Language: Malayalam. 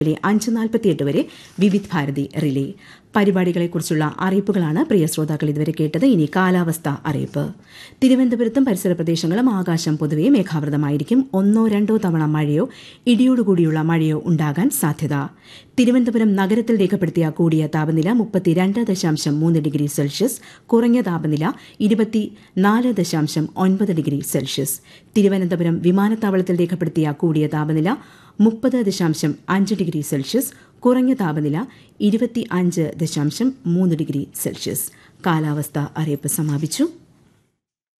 രാവിലെ അഞ്ച് നാൽപ്പത്തിയെട്ട് വരെ വിവിധ് ഭാരതി റിലേ പരിപാടികളെക്കുറിച്ചുള്ള അറിയിപ്പുകളാണ് പ്രിയ ശ്രോതാക്കൾ ഇതുവരെ കേട്ടത് ഇനി കാലാവസ്ഥ അറിയിപ്പ് തിരുവനന്തപുരത്തും പരിസര പ്രദേശങ്ങളും ആകാശം പൊതുവെ മേഘാവൃതമായിരിക്കും ഒന്നോ രണ്ടോ തവണ മഴയോ ഇടിയോടുകൂടിയുള്ള മഴയോ ഉണ്ടാകാൻ സാധ്യത തിരുവനന്തപുരം നഗരത്തിൽ രേഖപ്പെടുത്തിയ കൂടിയ താപനില മുപ്പത്തിരണ്ട് ദശാംശം മൂന്ന് ഡിഗ്രി സെൽഷ്യസ് കുറഞ്ഞ താപനില ഇരുപത്തിനാല് ദശാംശം ഒൻപത് ഡിഗ്രി സെൽഷ്യസ് തിരുവനന്തപുരം വിമാനത്താവളത്തിൽ രേഖപ്പെടുത്തിയ കൂടിയ താപനില മുപ്പത് ദശാംശം അഞ്ച് ഡിഗ്രി സെൽഷ്യസ് കുറഞ്ഞ താപനില ഇരുപത്തി അഞ്ച് ദശാംശം മൂന്ന് ഡിഗ്രി സെൽഷ്യസ് കാലാവസ്ഥ അറിയിപ്പ് സമാപിച്ചു